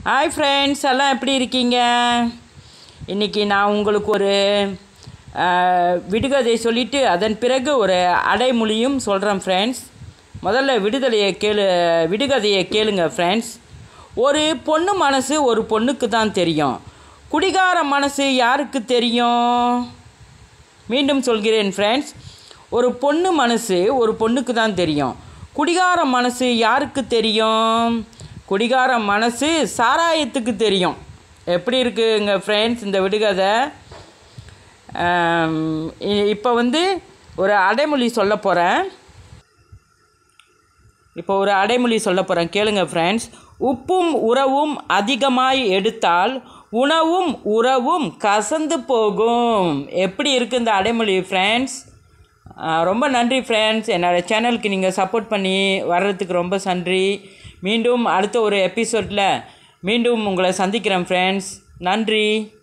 hi friends எல்லாம் எப்படி இருக்கீங்க இன்றைக்கி நான் உங்களுக்கு ஒரு அஹ், விடுகதை சொல்லிவிட்டு அதன் பிறகு ஒரு அடைமொழியும் சொல்கிறேன் ஃப்ரெண்ட்ஸ் முதல்ல விடுதலையை கேளு விடுகதையை கேளுங்க ஃப்ரெண்ட்ஸ் ஒரு பொண்ணு மனசு ஒரு பொண்ணுக்கு தான் தெரியும் குடிகார மனசு யாருக்கு தெரியும் மீண்டும் சொல்கிறேன் ஃப்ரெண்ட்ஸ் ஒரு பொண்ணு மனசு ஒரு பொண்ணுக்கு தான் தெரியும் குடிகார மனசு யாருக்கு தெரியும் குடிகார மனசு சாராயத்துக்கு தெரியும் எப்படி இருக்குங்க ஃப்ரெண்ட்ஸ் இந்த விடுகதை இப்போ வந்து ஒரு அடைமொழி சொல்ல போகிறேன் இப்போ ஒரு அடைமொழி சொல்ல போகிறேன் கேளுங்க ஃப்ரெண்ட்ஸ் உப்பும் உறவும் அதிகமாய் எடுத்தால் உணவும் உறவும் கசந்து போகும் எப்படி இருக்குது இந்த அடைமொழி ஃப்ரெண்ட்ஸ் ரொம்ப நன்றி ஃப்ரெண்ட்ஸ் என்னோடய சேனலுக்கு நீங்கள் சப்போர்ட் பண்ணி வர்றதுக்கு ரொம்ப நன்றி மீண்டும் அடுத்த ஒரு எபிசோடில் மீண்டும் உங்களை சந்திக்கிறேன் ஃப்ரெண்ட்ஸ் நன்றி